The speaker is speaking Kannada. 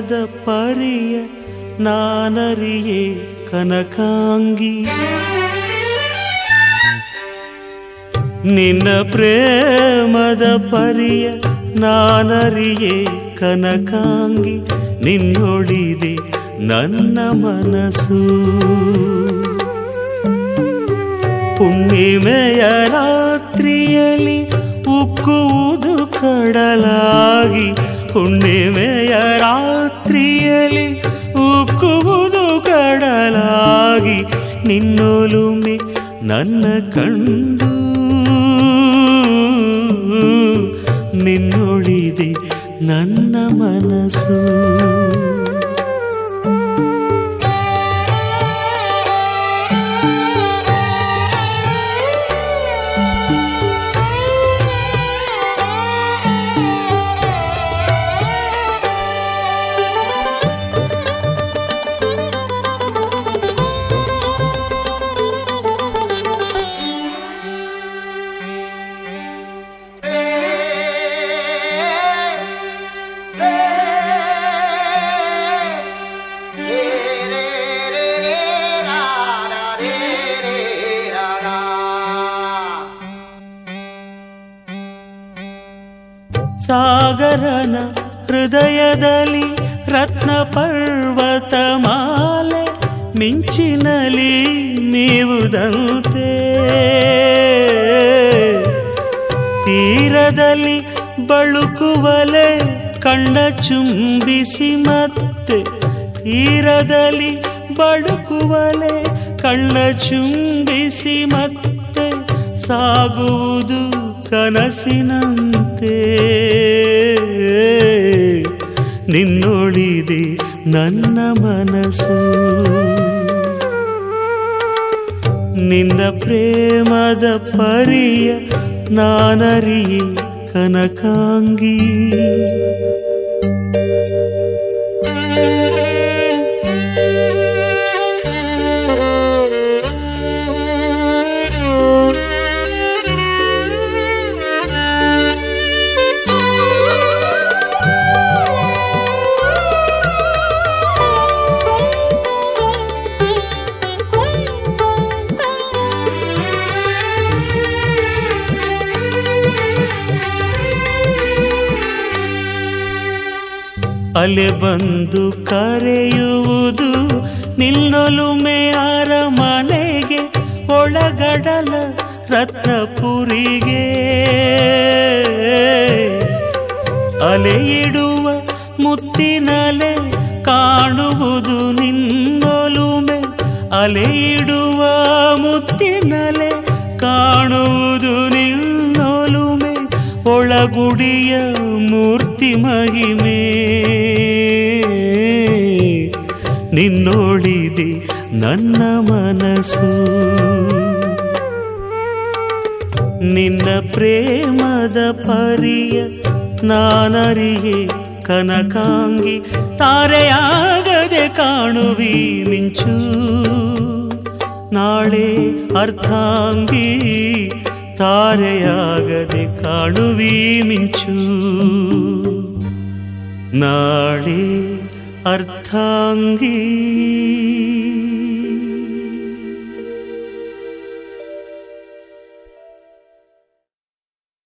ಪ್ರೇಮದ ಪರಿಯ ನಾನರಿಯೇ ಕನಕಾಂಗಿ ನಿನ್ನ ಪ್ರೇಮದ ಪರಿಯ ನಾನರಿಯೇ ಕನಕಾಂಗಿ ನಿನ್ನೊಡಿದೆ ನನ್ನ ಮನಸ್ಸು ಹುಣ್ಣಿಮೆಯ ರಾತ್ರಿಯಲ್ಲಿ ಉಕ್ಕುವುದು ಕಡಲಾಗಿ ಹುಣ್ಣಿಮೆಯ ರಾತ್ರಿಯಲ್ಲಿ ಉಕ್ಕುವುದು ಕಡಲಾಗಿ ನಿನ್ನೊಲುಮೆ ನನ್ನ ಕಂಡು ನಿನ್ನೊಳಿದೆ ನನ್ನ ಮನಸ್ಸು ಸಾಗರನ ಹೃದಯದಲ್ಲಿ ರತ್ನ ಪರ್ವತ ಮಾಲೆ ಮಿಂಚಿನಲಿ ನೀವುದಂತೆ ತೀರದಲ್ಲಿ ಬಳುಕುವಲೆ ಕಣ್ಣ ಚುಂಬಿಸಿ ಮತ್ತೆ ತೀರದಲ್ಲಿ ಬಳುಕುವಲೆ ಕಣ್ಣ ಚುಂಬಿಸಿ ಮತ್ತೆ ಸಾಗುವುದು ಕನಸಿನಂತೆ ನಿನ್ನೊಳಿದೆ ನನ್ನ ಮನಸ್ಸು ನಿನ್ನ ಪ್ರೇಮದ ಪರಿಯ ನಾನರಿಯೇ ಕನಕಾಂಗಿ ಅಲೆ ಬಂದು ಕರೆಯುವುದು ನಿಲ್ಲೊಲುಮೆಯಾರ ಮನೆಗೆ ಒಳಗಡಲ ರತ್ನಪುರಿಗೆ ಅಲೆ ಇಡುವ ಮುತ್ತಿನಲೆ ಕಾಣುವುದು ನಿನ್ನೊಲುಮೆ ಅಲೆ ಇಡುವ ಮುತ್ತಿನಲೆ ಕಾಣುವುದು ನಿನ್ನೊಲುಮೆ ಒಳಗುಡಿಯ ಮೂರ್ತಿ ಮಹಿಮೆ ನಿನ್ನೋಳಿದೆ ನನ್ನ ಮನಸ್ಸು ನಿನ್ನ ಪ್ರೇಮದ ಪರಿಯ ನಾನರಿಯೇ ಕನಕಾಂಗಿ ತಾರೆಯಾಗದೆ ಕಾಣುವಿ ಮಿಂಚು ನಾಳೆ ಅರ್ಥಾಂಗಿ ತಾರೆಯಾಗದೆ ಕಾಣುವಿ ಮಿಂಚು ನಾಳೆ ಅರ್ಥಾಂಗಿ